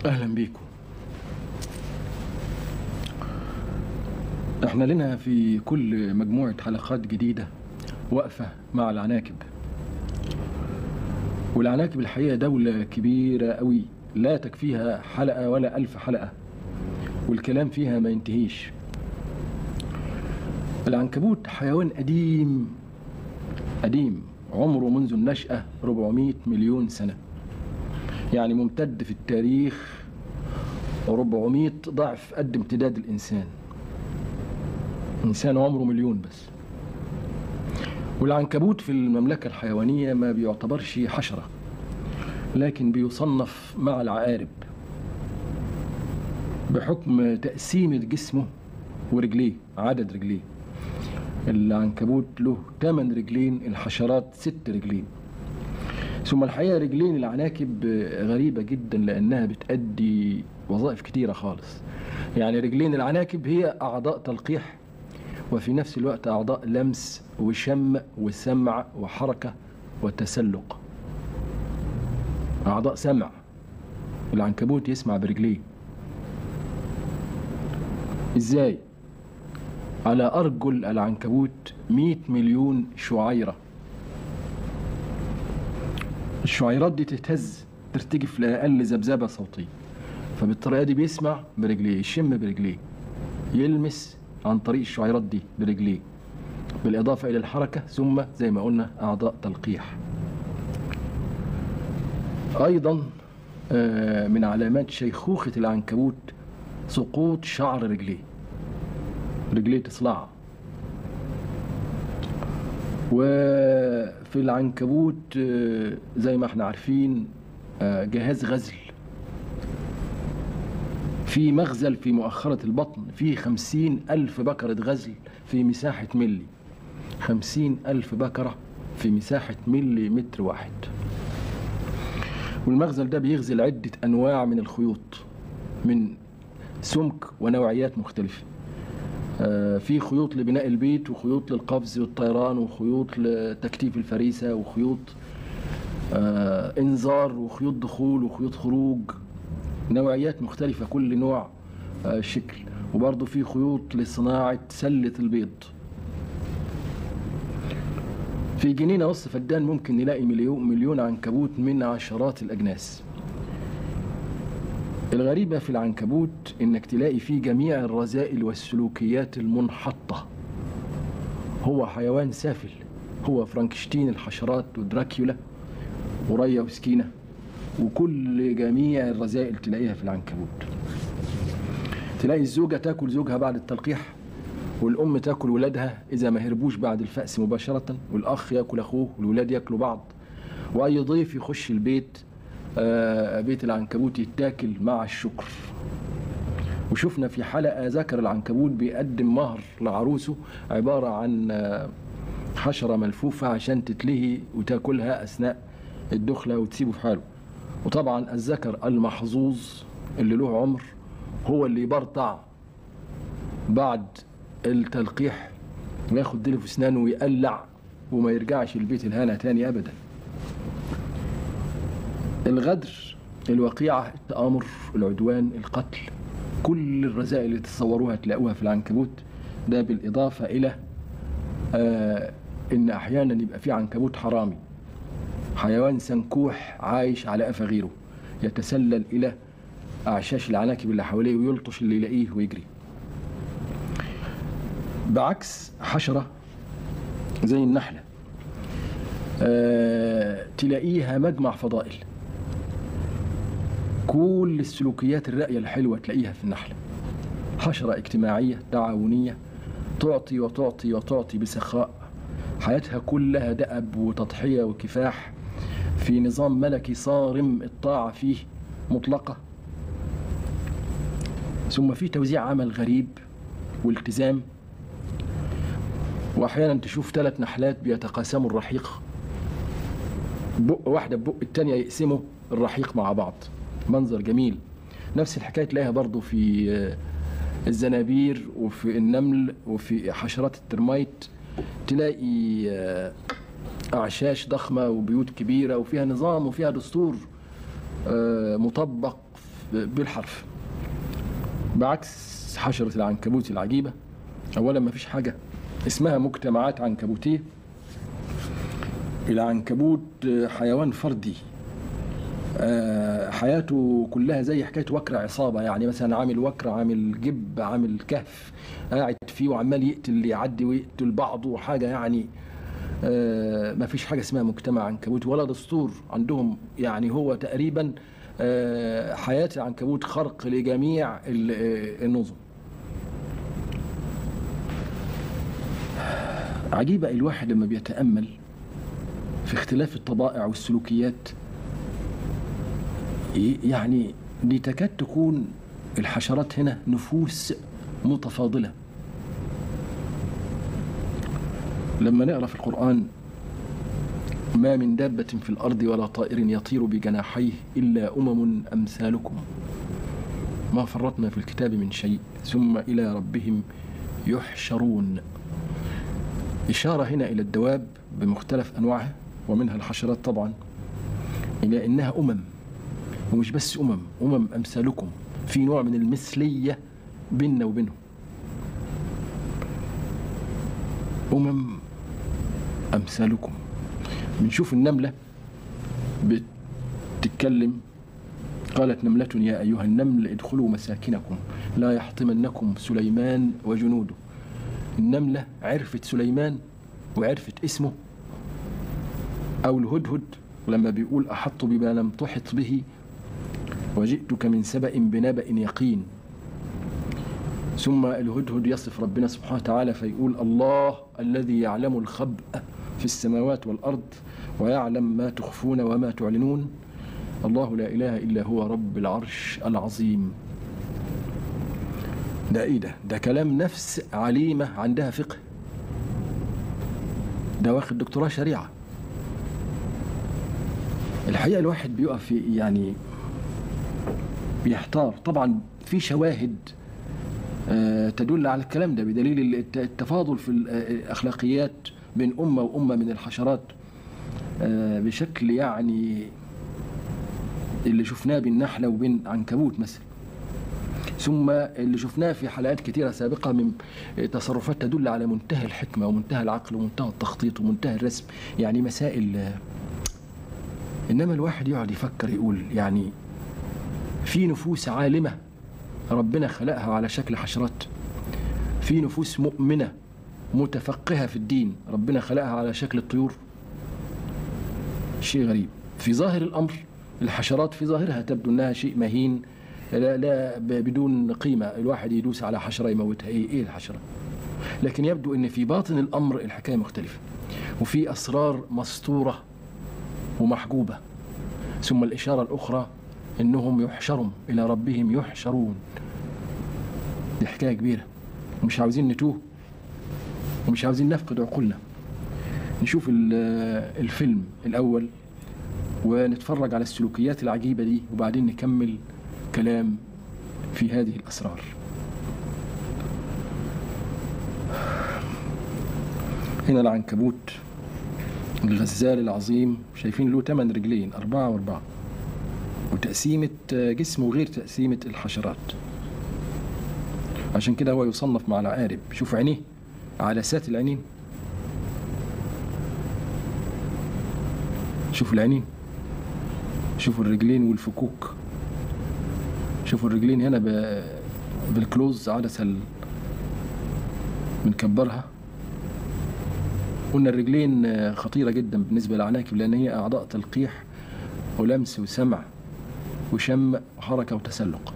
اهلا بيكم احنا لنا في كل مجموعة حلقات جديدة وقفة مع العناكب والعناكب الحقيقة دولة كبيرة قوي لا تكفيها حلقة ولا ألف حلقة والكلام فيها ما ينتهيش العنكبوت حيوان قديم قديم عمره منذ النشأة 400 مليون سنة يعني ممتد في التاريخ 400 ضعف قد امتداد الإنسان إنسان عمره مليون بس والعنكبوت في المملكة الحيوانية ما بيعتبرش حشرة لكن بيصنف مع العقارب بحكم تقسيمة جسمه ورجليه عدد رجليه العنكبوت له 8 رجلين الحشرات 6 رجلين ثم الحقيقة رجلين العناكب غريبة جدا لأنها بتأدي وظائف كتيرة خالص يعني رجلين العناكب هي أعضاء تلقيح وفي نفس الوقت أعضاء لمس وشم وسمع وحركة وتسلق أعضاء سمع العنكبوت يسمع برجليه إزاي؟ على أرجل العنكبوت 100 مليون شعيرة الشعيرات دي تهتز ترتجف لأقل ذبذبة صوتية فبالطريقة دي بيسمع برجليه يشم برجليه يلمس عن طريق الشعيرات دي برجليه بالإضافة إلى الحركة ثم زي ما قلنا أعضاء تلقيح أيضا آه، من علامات شيخوخة العنكبوت سقوط شعر رجليه رجليه تصلع وفي العنكبوت آه، زي ما احنا عارفين آه، جهاز غزل في مغزل في مؤخرة البطن في خمسين ألف بكرة غزل في مساحة ملي خمسين ألف بكرة في مساحة ملي متر واحد والمغزل ده بيغزل عدة أنواع من الخيوط من سمك ونوعيات مختلفة آه، في خيوط لبناء البيت وخيوط للقفز والطيران وخيوط لتكتيف الفريسة وخيوط آه، انذار وخيوط دخول وخيوط خروج نوعيات مختلفة كل نوع آه، شكل وبرضه في خيوط لصناعة سلة البيض في جنينة وسط فدان ممكن نلاقي مليون مليون عنكبوت من عشرات الأجناس الغريبة في العنكبوت إنك تلاقي فيه جميع الرذائل والسلوكيات المنحطة هو حيوان سافل هو فرانكشتين الحشرات ودراكيولا وريا وسكينة وكل جميع الرذائل تلاقيها في العنكبوت تلاقي الزوجة تاكل زوجها بعد التلقيح والأم تاكل ولادها إذا ما هربوش بعد الفأس مباشرة والأخ ياكل أخوه والولاد ياكلوا بعض وأي ضيف يخش البيت آه، بيت العنكبوت يتاكل مع الشكر وشفنا في حلقة ذكر العنكبوت بيقدم مهر لعروسه عبارة عن آه، حشرة ملفوفة عشان تتلهي وتاكلها أثناء الدخلة وتسيبه في حاله وطبعا الذكر المحظوظ اللي له عمر هو اللي يبرطع بعد التلقيح وياخد ديله في اسنانه ويقلع وما يرجعش البيت الهنا تاني ابدا الغدر الوقيعة التآمر العدوان القتل كل الرذائل اللي تتصوروها تلاقوها في العنكبوت ده بالإضافة إلى آه إن أحيانا يبقى في عنكبوت حرامي حيوان سنكوح عايش على قفا غيره يتسلل إلى أعشاش العناكب اللي حواليه ويلطش اللي يلاقيه ويجري بعكس حشرة زي النحلة آه تلاقيها مجمع فضائل كل السلوكيات الرأية الحلوة تلاقيها في النحلة حشرة اجتماعية تعاونية تعطي وتعطي وتعطي بسخاء حياتها كلها دأب وتضحية وكفاح في نظام ملكي صارم الطاعة فيه مطلقة ثم في توزيع عمل غريب والتزام واحيانا تشوف ثلاث نحلات بيتقاسموا الرحيق بق واحده ببق التانية يقسموا الرحيق مع بعض منظر جميل نفس الحكايه تلاقيها برضو في آه، الزنابير وفي النمل وفي حشرات الترميت تلاقي آه، اعشاش ضخمه وبيوت كبيره وفيها نظام وفيها دستور آه، مطبق بالحرف بعكس حشرة العنكبوت العجيبة أولا ما فيش حاجة اسمها مجتمعات عنكبوتية العنكبوت حيوان فردي آه، حياته كلها زي حكايه وكر عصابه يعني مثلا عامل وكر عامل جب عامل كهف قاعد فيه وعمال يقتل اللي يعدي ويقتل بعضه وحاجه يعني آه، ما فيش حاجه اسمها مجتمع عنكبوت ولا دستور عندهم يعني هو تقريبا آه، حياه العنكبوت خرق لجميع ال- آه، النظم عجيبه الواحد لما بيتامل في اختلاف الطبائع والسلوكيات يعني دي تكاد تكون الحشرات هنا نفوس متفاضلة لما نقرأ في القرآن ما من دابة في الأرض ولا طائر يطير بجناحيه إلا أمم أمثالكم ما فرطنا في الكتاب من شيء ثم إلى ربهم يحشرون إشارة هنا إلى الدواب بمختلف أنواعها ومنها الحشرات طبعا إلى أنها أمم ومش بس أمم أمم أمثالكم في نوع من المثلية بيننا وبينهم أمم أمثالكم بنشوف النملة بتتكلم قالت نملة يا أيها النمل ادخلوا مساكنكم لا يحطمنكم سليمان وجنوده النملة عرفت سليمان وعرفت اسمه أو الهدهد ولما بيقول أحط بما لم تحط به وجئتك من سبأ بنبأ يقين ثم الهدهد يصف ربنا سبحانه وتعالى فيقول الله الذي يعلم الخبأ في السماوات والأرض ويعلم ما تخفون وما تعلنون الله لا إله إلا هو رب العرش العظيم ده إيه ده ده كلام نفس عليمة عندها فقه ده واخد دكتوراه شريعة الحقيقة الواحد بيقف في يعني بيحتار طبعا في شواهد آه، تدل على الكلام ده بدليل الت- التفاضل في الأخلاقيات بين أمة وأمة من الحشرات آه، بشكل يعني اللي شفناه بين نحلة وبين عنكبوت مثلا ثم اللي شفناه في حلقات كثيرة سابقة من تصرفات تدل على منتهى الحكمة ومنتهى العقل ومنتهى التخطيط ومنتهى الرسم يعني مسائل آه، إنما الواحد يقعد يفكر يقول يعني في نفوس عالمة ربنا خلقها على شكل حشرات في نفوس مؤمنة متفقهة في الدين ربنا خلقها على شكل الطيور شيء غريب في ظاهر الأمر الحشرات في ظاهرها تبدو أنها شيء مهين لا, لا ب- بدون قيمة الواحد يدوس على حشرة يموتها إيه, إيه الحشرة لكن يبدو أن في باطن الأمر الحكاية مختلفة وفي أسرار مسطورة ومحجوبة ثم الإشارة الأخرى إنهم يحشرون إلى ربهم يحشرون دي حكاية كبيرة ومش عاوزين نتوه ومش عاوزين نفقد عقولنا نشوف ال- الفيلم الأول ونتفرج على السلوكيات العجيبة دي وبعدين نكمل كلام في هذه الأسرار هنا العنكبوت الغزال العظيم شايفين له ثمان رجلين أربعة وأربعة وتقسيمة جسمه غير تقسيمة الحشرات عشان كده هو يصنف مع العقارب شوف عينيه عدسات العينين شوفوا العينين شوفوا الرجلين والفكوك شوفوا الرجلين هنا ب... بالكلوز عدسة ال... بنكبرها قلنا الرجلين خطيرة جدا بالنسبة للعناكب لأن هي أعضاء تلقيح ولمس وسمع وشم وحركة وتسلق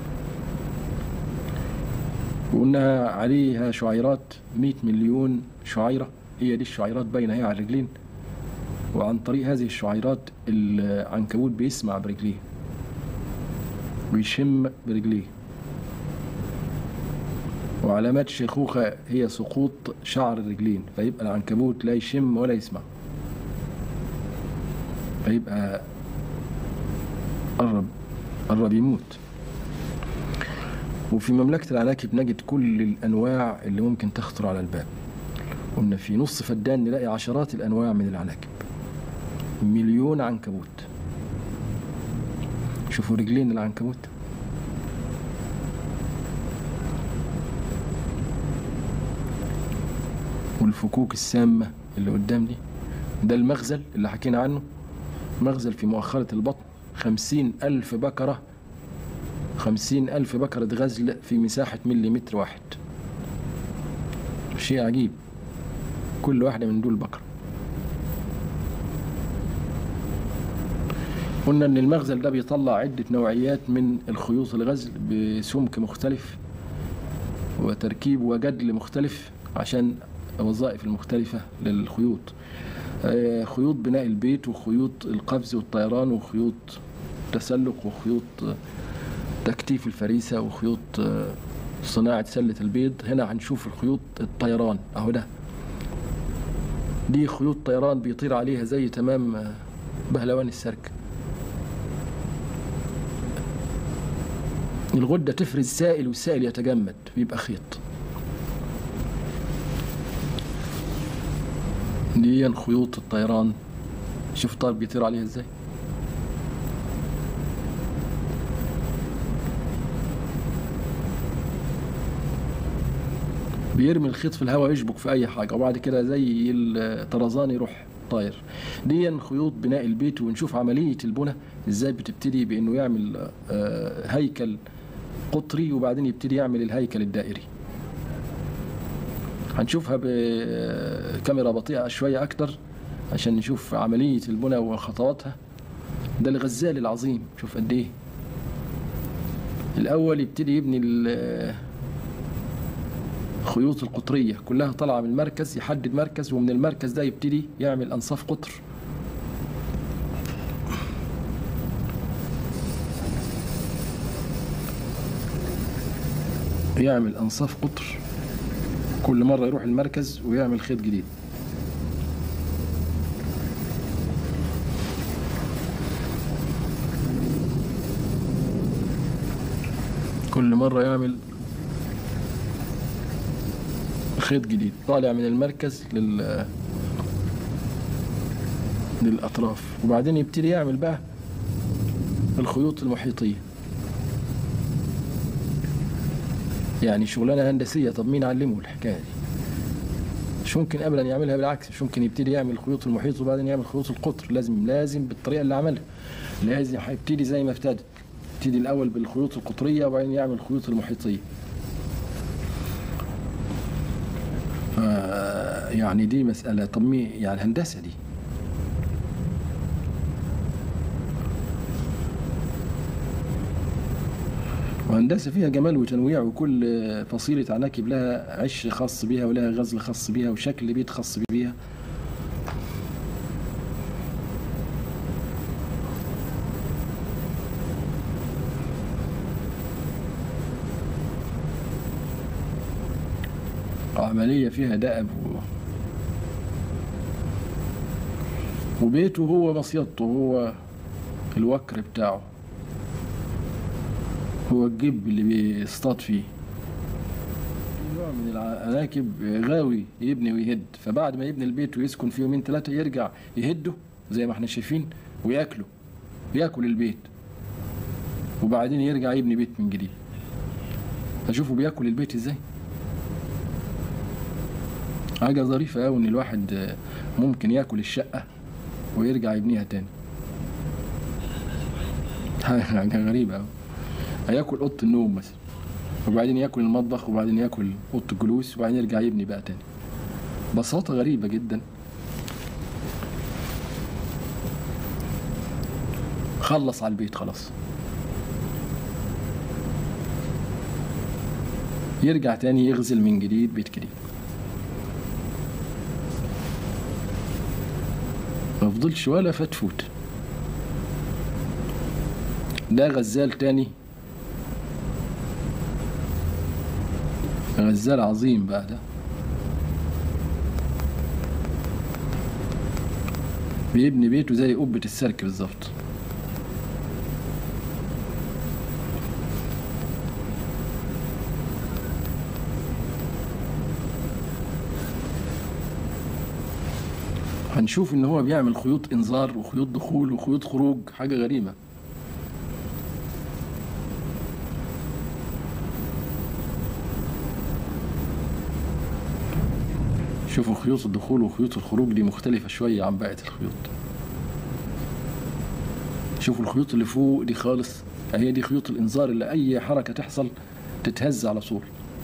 وقلنا عليها شعيرات 100 مليون شعيرة هي دي الشعيرات باينة هي على الرجلين وعن طريق هذه الشعيرات العنكبوت بيسمع برجليه ويشم برجليه وعلامات الشيخوخة هي سقوط شعر الرجلين فيبقى العنكبوت لا يشم ولا يسمع فيبقى قرب قرب يموت وفي مملكة العناكب نجد كل الأنواع اللي ممكن تخطر على الباب قلنا في نص فدان نلاقي عشرات الأنواع من العناكب مليون عنكبوت شوفوا رجلين العنكبوت والفكوك السامة اللي قدام دي ده المغزل اللي حكينا عنه مغزل في مؤخرة البطن خمسين ألف بكرة خمسين ألف بكرة غزل في مساحة مليمتر واحد شيء عجيب كل واحدة من دول بكرة قلنا ان المغزل ده بيطلع عدة نوعيات من الخيوط الغزل بسمك مختلف وتركيب وجدل مختلف عشان الوظائف المختلفة للخيوط آه، خيوط بناء البيت وخيوط القفز والطيران وخيوط تسلق وخيوط آه، تكتيف الفريسة وخيوط آه، صناعة سلة البيض هنا هنشوف الخيوط الطيران اهو ده دي خيوط طيران بيطير عليها زي تمام آه، بهلوان السرك الغدة تفرز سائل والسائل يتجمد بيبقى خيط دي خيوط الطيران شوف طار بيطير عليها ازاي بيرمي الخيط في الهواء يشبك في اي حاجه وبعد كده زي الطرزان يروح طاير دي خيوط بناء البيت ونشوف عمليه البناء ازاي بتبتدي بانه يعمل آه، هيكل قطري وبعدين يبتدي يعمل الهيكل الدائري هنشوفها بكاميرا بطيئة شوية أكتر عشان نشوف عملية البناء وخطواتها ده الغزال العظيم شوف قد إيه الأول يبتدي يبني ال- الخيوط القطرية كلها طالعة من المركز يحدد مركز ومن المركز ده يبتدي يعمل أنصاف قطر يعمل أنصاف قطر كل مرة يروح المركز ويعمل خيط جديد كل مرة يعمل خيط جديد طالع من المركز لل للأطراف وبعدين يبتدي يعمل بقى الخيوط المحيطية يعني شغلانة هندسية طب مين علمه الحكاية دي مش ممكن ابدا يعملها بالعكس مش ممكن يبتدي يعمل الخيوط المحيط وبعدين يعمل خيوط القطر لازم لازم بالطريقة اللي عملها لازم هيبتدي زي ما ابتدى يبتدي الأول بالخيوط القطرية وبعدين يعمل الخيوط المحيطية ف- يعني دي مسألة طب مي يعني هندسة دي وهندسة فيها جمال وتنويع وكل فصيلة عناكب لها عش خاص بيها ولها غزل خاص بيها وشكل بيت خاص بيها عملية فيها دأب و... وبيته هو مصيدته هو الوكر بتاعه هو الجب اللي بيصطاد فيه نوع من العناكب غاوي يبني ويهد فبعد ما يبني البيت ويسكن فيه يومين ثلاثة يرجع يهده زي ما احنا شايفين وياكله ياكل البيت وبعدين يرجع يبني بيت من جديد فشوفوا بياكل البيت ازاي حاجة ظريفة أوي إن الواحد ممكن ياكل الشقة ويرجع يبنيها تاني حاجة غريبة أوي هياكل أوضة النوم مثلا وبعدين ياكل المطبخ وبعدين ياكل أوضة الجلوس وبعدين يرجع يبني بقى تاني بساطة غريبة جدا خلص على البيت خلاص يرجع تاني يغزل من جديد بيت جديد ما فضلش ولا فتفوت ده غزال تاني غزال عظيم بقى ده بيبني بيته زي قبة السرك بالظبط هنشوف ان هو بيعمل خيوط انذار وخيوط دخول وخيوط خروج حاجة غريبة شوفوا خيوط الدخول وخيوط الخروج دي مختلفة شوية عن بقية الخيوط شوفوا الخيوط اللي فوق دي خالص هي دي خيوط الإنذار اللي أي حركة تحصل تتهز على طول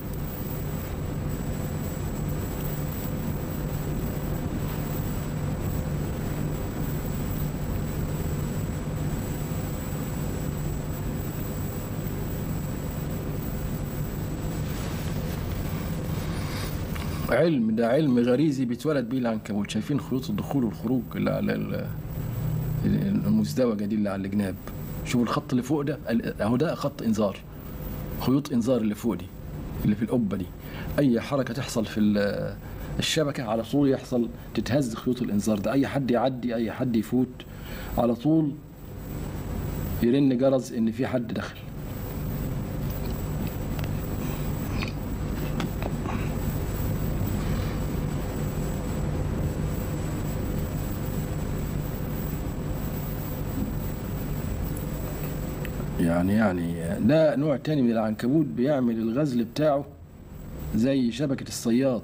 علم ده علم غريزي بيتولد بيه العنكبوت شايفين خيوط الدخول والخروج اللي على ال- المزدوجة دي اللي على الجناب شوفوا الخط اللي فوق ده ال- اهو ده خط انذار خيوط انذار اللي فوق دي اللي في القبة دي اي حركة تحصل في ال- الشبكة على طول يحصل تتهز خيوط الانذار ده اي حد يعدي اي حد يفوت على طول يرن جرس ان في حد دخل يعني يعني ده نوع تاني من العنكبوت بيعمل الغزل بتاعه زي شبكة الصياد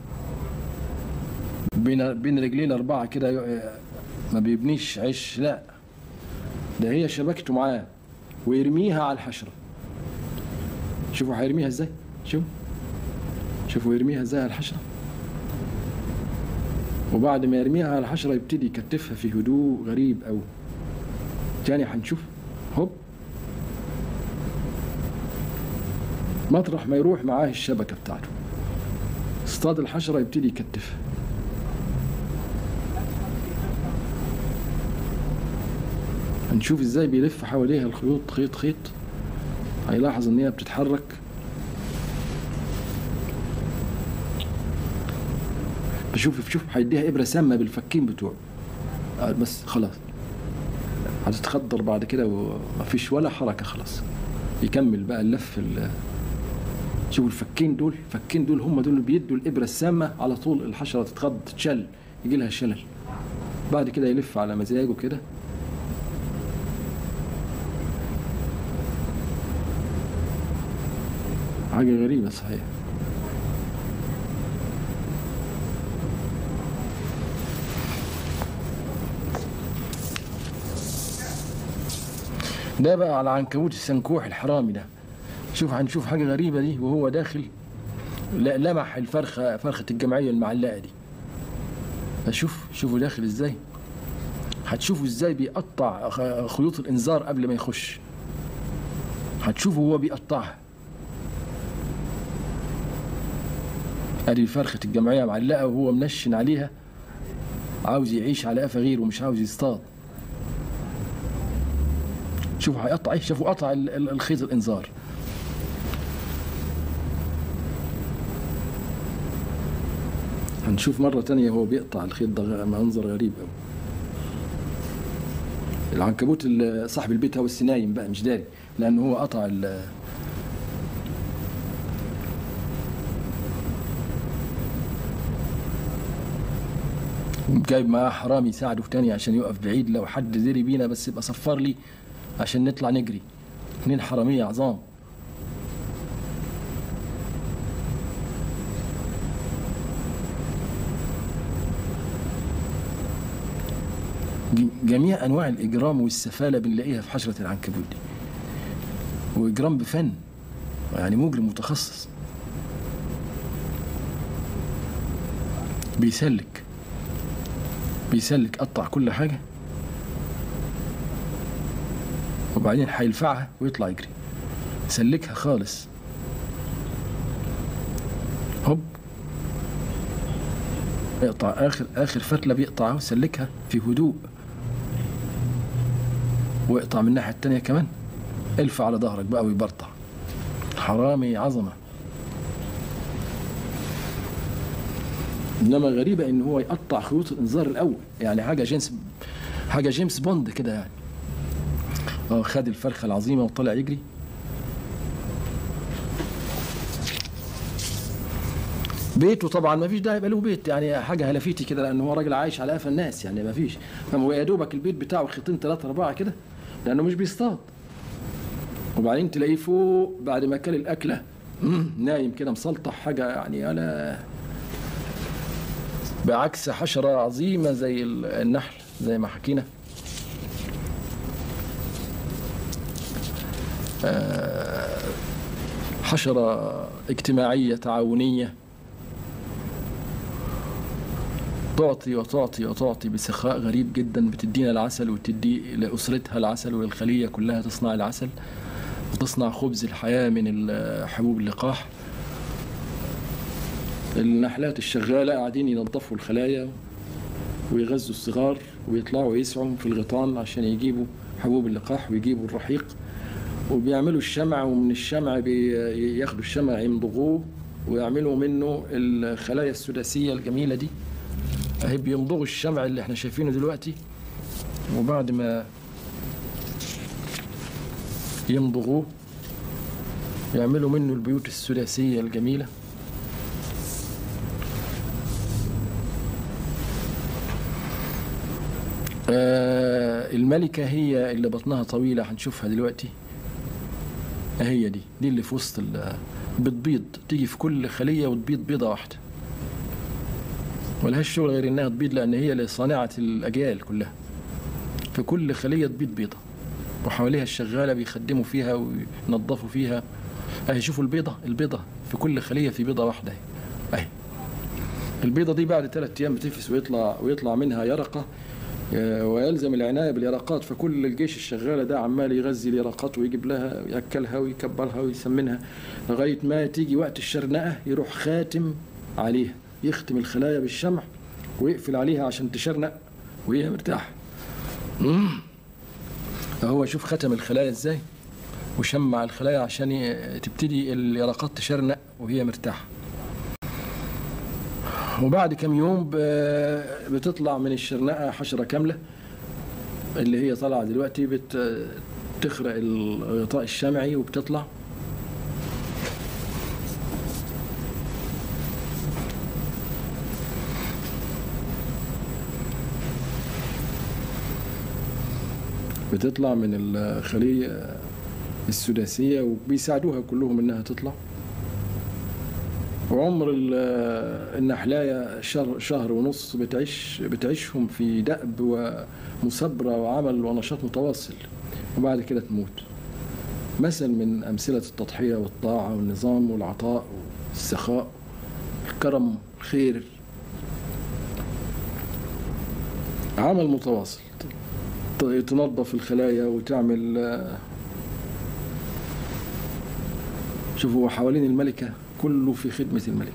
بين بين رجلين أربعة كده ي- ما بيبنيش عش لا ده هي شبكته معاه ويرميها على الحشرة شوفوا هيرميها ازاي شوفوا شوفوا يرميها ازاي على الحشرة وبعد ما يرميها على الحشرة يبتدي يكتفها في هدوء غريب أوي تاني هنشوف هوب مطرح ما يروح معاه الشبكة بتاعته اصطاد الحشرة يبتدي يكتفها هنشوف ازاي بيلف حواليها الخيوط خيط خيط هيلاحظ ان هي بتتحرك بشوف شوف هيديها ابره سامه بالفكين بتوعه آه، بس خلاص هتتخدر بعد كده ومفيش ولا حركه خلاص يكمل بقى اللف ال- شوفوا الفكين دول الفكين دول هم دول اللي بيدوا الابره السامه على طول الحشره تتخض تشل يجي لها شلل بعد كده يلف على مزاجه كده حاجه غريبه صحيح ده بقى على عنكبوت السنكوح الحرامي ده شوف هنشوف حاجة غريبة دي وهو داخل لا- لمح الفرخة فرخة الجمعية المعلقة دي فشوف شوفوا داخل ازاي هتشوفوا ازاي بيقطع خ- خيوط الانذار قبل ما يخش هتشوفوا هو بيقطعها ادي فرخة الجمعية معلقة وهو منشن عليها عاوز يعيش على قفا غيره ومش عاوز يصطاد شوفوا هيقطع ايه شوفوا قطع ال- ال- الخيط الانذار هنشوف مرة تانية هو بيقطع الخيط ده غ- منظر غريب قوي العنكبوت ال- صاحب البيت هو السنايم بقى مش داري لأنه هو قطع ال جايب معاه حرامي يساعده تاني عشان يقف بعيد لو حد دري بينا بس يبقى صفر لي عشان نطلع نجري اتنين حرامية عظام ج- جميع انواع الاجرام والسفاله بنلاقيها في حشره العنكبوت دي واجرام بفن يعني مجرم متخصص بيسلك بيسلك قطع كل حاجه وبعدين هيلفعها ويطلع يجري سلكها خالص هوب يقطع اخر اخر فتله بيقطعها ويسلكها في هدوء ويقطع من الناحيه التانيه كمان الفع على ظهرك بقى ويبرطع حرامي عظمه انما غريبه ان هو يقطع خيوط الانذار الاول يعني حاجه جيمس حاجه جيمس بوند كده يعني اه خد الفرخه العظيمه وطلع يجري بيته طبعا ما فيش داعي يبقى له بيت يعني حاجه هلفيتي كده لان هو راجل عايش على قفا الناس يعني ما فيش فهو يا دوبك البيت بتاعه خيطين ثلاثه اربعه كده لانه مش بيصطاد وبعدين تلاقيه فوق بعد ما كل الاكله مم، نايم كده مسلطح حاجه يعني انا بعكس حشرة عظيمة زي النحل زي ما حكينا حشرة اجتماعية تعاونية تعطي وتعطي وتعطي بسخاء غريب جدا بتدينا العسل وتدي لأسرتها العسل وللخلية كلها تصنع العسل وتصنع خبز الحياة من حبوب اللقاح النحلات الشغالة قاعدين ينظفوا الخلايا ويغذوا الصغار ويطلعوا يسعوا في الغيطان عشان يجيبوا حبوب اللقاح ويجيبوا الرحيق وبيعملوا الشمع ومن الشمع بياخدوا الشمع يمضغوه ويعملوا منه الخلايا السداسية الجميلة دي اهي بيمضغوا الشمع اللي احنا شايفينه دلوقتي وبعد ما يمضغوه يعملوا منه البيوت السداسية الجميلة آه الملكة هي اللي بطنها طويلة هنشوفها دلوقتي هي دي دي اللي في وسط بتبيض تيجي في كل خلية وتبيض بيضة واحدة ولهاش شغل غير انها تبيض لان هي اللي صانعة الاجيال كلها في كل خلية تبيض بيضة وحواليها الشغالة بيخدموا فيها وينظفوا فيها اهي شوفوا البيضة البيضة في كل خلية في بيضة واحدة اهي البيضة دي بعد ثلاثة ايام بتفس ويطلع ويطلع منها يرقة ويلزم العناية باليرقات فكل الجيش الشغالة ده عمال يغذي اليرقات ويجيب لها ويأكلها ويكبرها ويسمنها لغاية ما تيجي وقت الشرنقة يروح خاتم عليها يختم الخلايا بالشمع ويقفل عليها عشان تشرنق وهي مرتاحة فهو شوف ختم الخلايا ازاي وشمع الخلايا عشان تبتدي اليرقات تشرنق وهي مرتاحة وبعد كم يوم بتطلع من الشرنقة حشرة كاملة اللي هي طالعة دلوقتي بتخرق الغطاء الشمعي وبتطلع بتطلع من الخلية السداسية وبيساعدوها كلهم انها تطلع وعمر النحلاية شهر, شهر ونص بتعيش بتعيشهم في دأب ومثابرة وعمل ونشاط متواصل وبعد كده تموت مثل من أمثلة التضحية والطاعة والنظام والعطاء والسخاء الكرم الخير عمل متواصل تنظف الخلايا وتعمل شوفوا حوالين الملكة كله في خدمة الملكة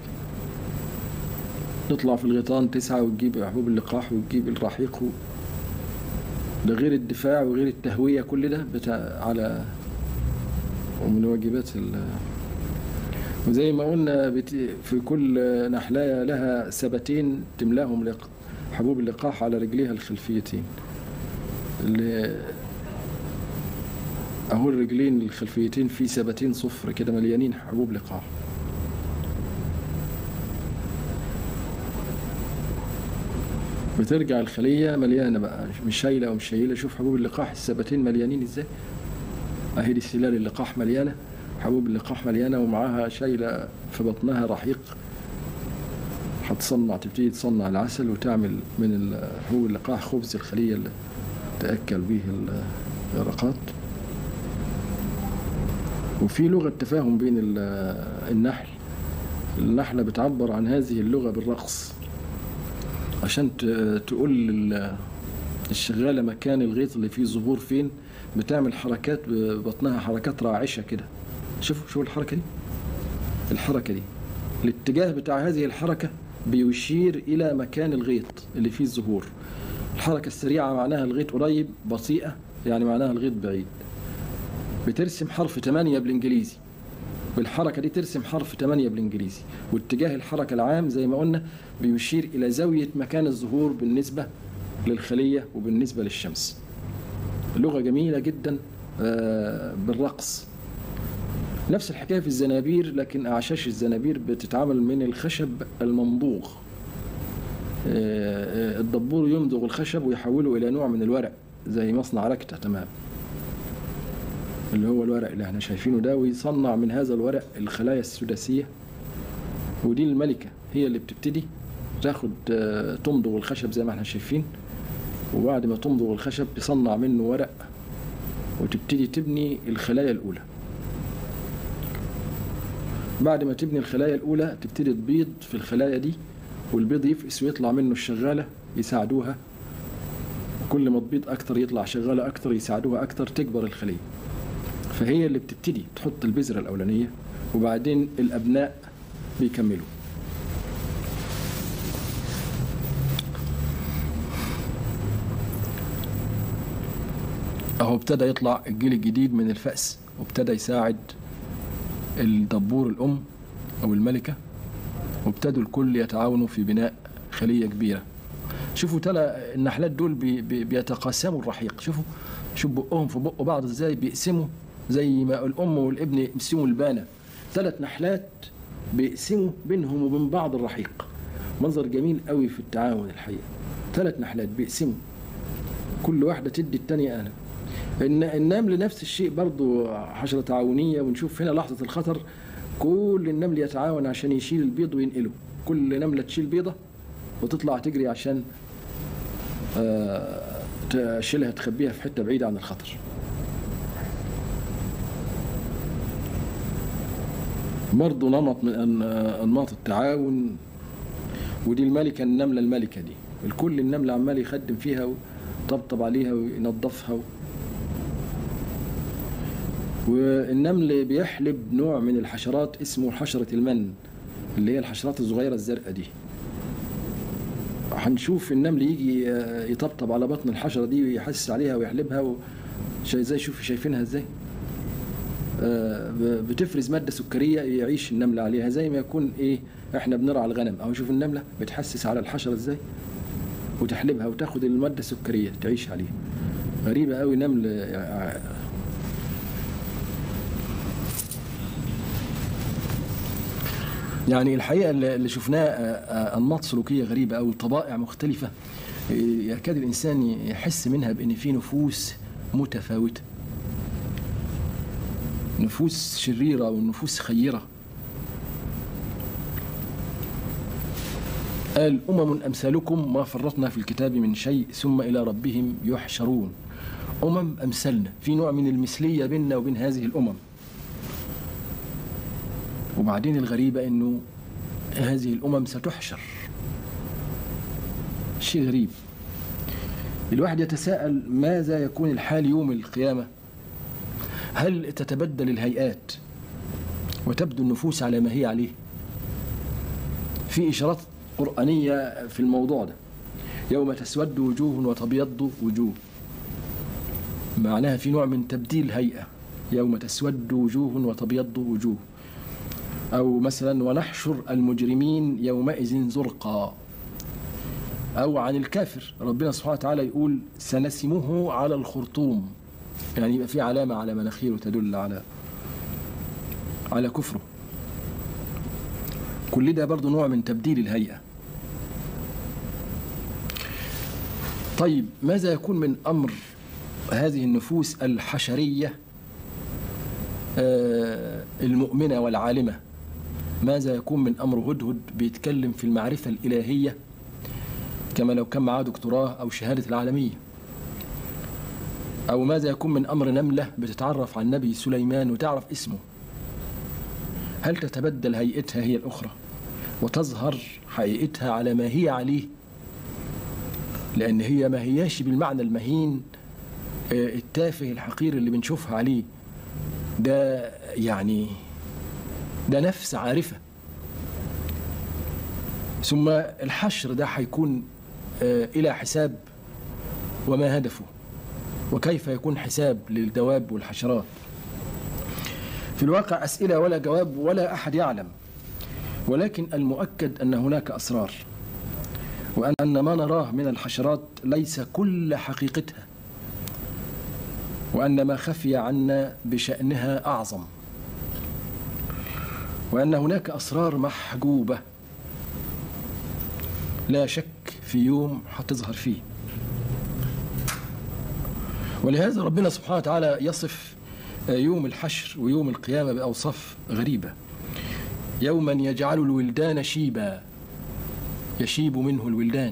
تطلع في الغيطان تسعى وتجيب حبوب اللقاح وتجيب الرحيق ده غير الدفاع وغير التهوية كل ده بتاع على ومن واجبات ال وزي ما قلنا بت... في كل نحلاية لها سبتين تملاهم لق... حبوب اللقاح على رجليها الخلفيتين اللي اهو الرجلين الخلفيتين في سبتين صفر كده مليانين حبوب لقاح بترجع الخلية مليانة بقى مش شايلة ومش شايلة شوف حبوب اللقاح السبتين مليانين ازاي اهي دي سلال اللقاح مليانة حبوب اللقاح مليانة ومعاها شايلة في بطنها رحيق هتصنع تبتدي تصنع العسل وتعمل من حبوب اللقاح خبز الخلية اللي تأكل به اليرقات وفي لغة تفاهم بين النحل النحلة بتعبر عن هذه اللغة بالرقص عشان تقول الشغالة مكان الغيط اللي فيه زهور فين بتعمل حركات بطنها حركات راعشة كده شوفوا شوفوا الحركة دي الحركة دي الاتجاه بتاع هذه الحركة بيشير إلى مكان الغيط اللي فيه الزهور الحركة السريعة معناها الغيط قريب بطيئة يعني معناها الغيط بعيد بترسم حرف 8 بالإنجليزي بالحركة دي ترسم حرف 8 بالإنجليزي واتجاه الحركة العام زي ما قلنا بيشير إلى زاوية مكان الظهور بالنسبة للخلية وبالنسبة للشمس لغة جميلة جدا بالرقص نفس الحكاية في الزنابير لكن أعشاش الزنابير بتتعمل من الخشب الممضوغ الدبور يمضغ الخشب ويحوله إلى نوع من الورق زي مصنع ركتة تمام اللي هو الورق اللي احنا شايفينه ده ويصنع من هذا الورق الخلايا السداسية ودي الملكة هي اللي بتبتدي تاخد آه، تمضغ الخشب زي ما احنا شايفين وبعد ما تمضغ الخشب تصنع منه ورق وتبتدي تبني الخلايا الأولى بعد ما تبني الخلايا الأولى تبتدي تبيض في الخلايا دي والبيض يفقس ويطلع منه الشغالة يساعدوها كل ما تبيض أكتر يطلع شغالة أكتر يساعدوها أكتر تكبر الخلية فهي اللي بتبتدي تحط البذرة الأولانية وبعدين الأبناء بيكملوا أهو ابتدى يطلع الجيل الجديد من الفأس وابتدى يساعد الدبور الأم أو الملكة وابتدوا الكل يتعاونوا في بناء خلية كبيرة شوفوا تلا النحلات دول بي بي بيتقاسموا الرحيق شوفوا شوف بقهم في بق بعض ازاي بيقسموا زي ما الأم والابن يقسموا البانة ثلاث نحلات بيقسموا بينهم وبين بعض الرحيق منظر جميل قوي في التعاون الحقيقة ثلاث نحلات بيقسموا كل واحدة تدي التانية أنا الن- النمل نفس الشيء برضو حشرة تعاونية ونشوف هنا لحظة الخطر كل النمل يتعاون عشان يشيل البيض وينقله كل نملة تشيل بيضة وتطلع تجري عشان آه، تشيلها تخبيها في حتة بعيدة عن الخطر برضه نمط من أن- أنماط التعاون ودي الملكة النملة الملكة دي الكل النمل عمال يخدم فيها ويطبطب عليها وينظفها و... والنمل بيحلب نوع من الحشرات اسمه حشرة المن اللي هي الحشرات الصغيرة الزرقاء دي هنشوف النمل يجي آه، يطبطب على بطن الحشرة دي ويحسس عليها ويحلبها و... شا- زي شوف شايفينها ازاي آه، ب- بتفرز مادة سكرية يعيش النملة عليها زي ما يكون ايه احنا بنرعى الغنم او شوف النملة بتحسس على الحشرة ازاي وتحلبها وتاخد المادة السكرية تعيش عليها غريبة قوي نمل آه، يعني الحقيقة اللي اللي شفناه آه، آه، أنماط سلوكية غريبة أو طبائع مختلفة آه، يكاد الإنسان يحس منها بأن في نفوس متفاوتة نفوس شريرة ونفوس خيرة قال أمم أمثالكم ما فرطنا في الكتاب من شيء ثم إلى ربهم يحشرون أمم أمثالنا في نوع من المثلية بيننا وبين هذه الأمم وبعدين الغريبة أنه هذه الأمم ستحشر شيء غريب الواحد يتساءل ماذا يكون الحال يوم القيامة هل تتبدل الهيئات وتبدو النفوس على ما هي عليه في إشارات قرآنية في الموضوع ده يوم تسود وجوه وتبيض وجوه معناها في نوع من تبديل هيئة يوم تسود وجوه وتبيض وجوه أو مثلا ونحشر المجرمين يومئذ زرقا أو عن الكافر ربنا سبحانه وتعالى يقول سنسمه على الخرطوم يعني يبقى في علامة على مناخيره تدل على على كفره كل ده برضو نوع من تبديل الهيئة طيب ماذا يكون من أمر هذه النفوس الحشرية آه، المؤمنة والعالمة ماذا يكون من أمر هدهد بيتكلم في المعرفة الإلهية كما لو كان معاه دكتوراه أو شهادة العالمية أو ماذا يكون من أمر نملة بتتعرف على النبي سليمان وتعرف اسمه هل تتبدل هيئتها هي الأخرى وتظهر حقيقتها على ما هي عليه لأن هي ما هياش بالمعنى المهين آه، التافه الحقير اللي بنشوفها عليه ده يعني ده نفس عارفة ثم الحشر ده هيكون آه، إلى حساب وما هدفه وكيف يكون حساب للدواب والحشرات في الواقع أسئلة ولا جواب ولا أحد يعلم ولكن المؤكد أن هناك أسرار وأن ما نراه من الحشرات ليس كل حقيقتها وأن ما خفي عنا بشأنها أعظم وأن هناك أسرار محجوبة لا شك في يوم هتظهر فيه ولهذا ربنا سبحانه وتعالى يصف يوم الحشر ويوم القيامة بأوصاف غريبة يوما يجعل الولدان شيبا يشيب منه الولدان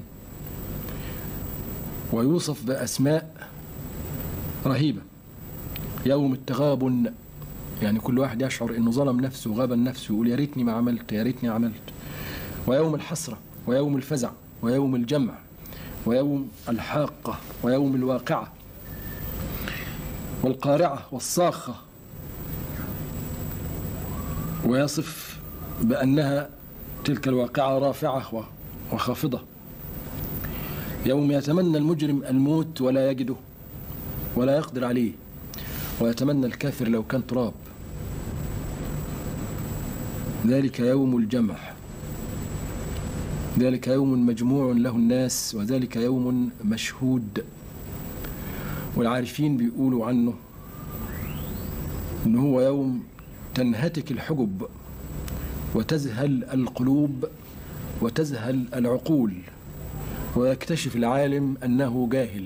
ويوصف بأسماء رهيبة يوم التغابن يعني كل واحد يشعر انه ظلم نفسه وغاب نفسه ويقول يا ريتني ما عملت يا ريتني عملت ويوم الحسرة ويوم الفزع ويوم الجمع ويوم الحاقة ويوم الواقعة والقارعة والصاخة ويصف بأنها تلك الواقعة رافعة وخافضة يوم يتمنى المجرم الموت ولا يجده ولا يقدر عليه ويتمنى الكافر لو كان تراب ذلك يوم الجمع ذلك يوم مجموع له الناس وذلك يوم مشهود والعارفين بيقولوا عنه انه هو يوم تنهتك الحجب وتذهل القلوب وتذهل العقول ويكتشف العالم انه جاهل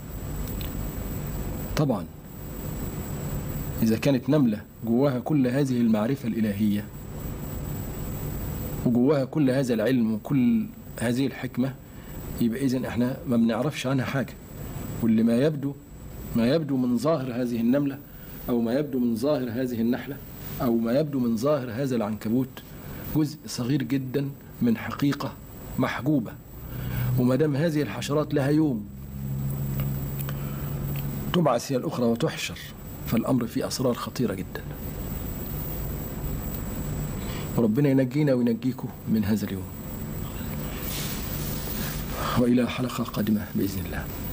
طبعا اذا كانت نمله جواها كل هذه المعرفه الالهيه وجواها كل هذا العلم وكل هذه الحكمه يبقى اذا احنا ما بنعرفش عنها حاجه واللي ما يبدو ما يبدو من ظاهر هذه النمله او ما يبدو من ظاهر هذه النحله او ما يبدو من ظاهر هذا العنكبوت جزء صغير جدا من حقيقه محجوبه وما دام هذه الحشرات لها يوم تبعث هي الأخرى وتحشر فالأمر فيه أسرار خطيرة جدا وربنا ينجينا وينجيكم من هذا اليوم وإلى حلقة قادمة بإذن الله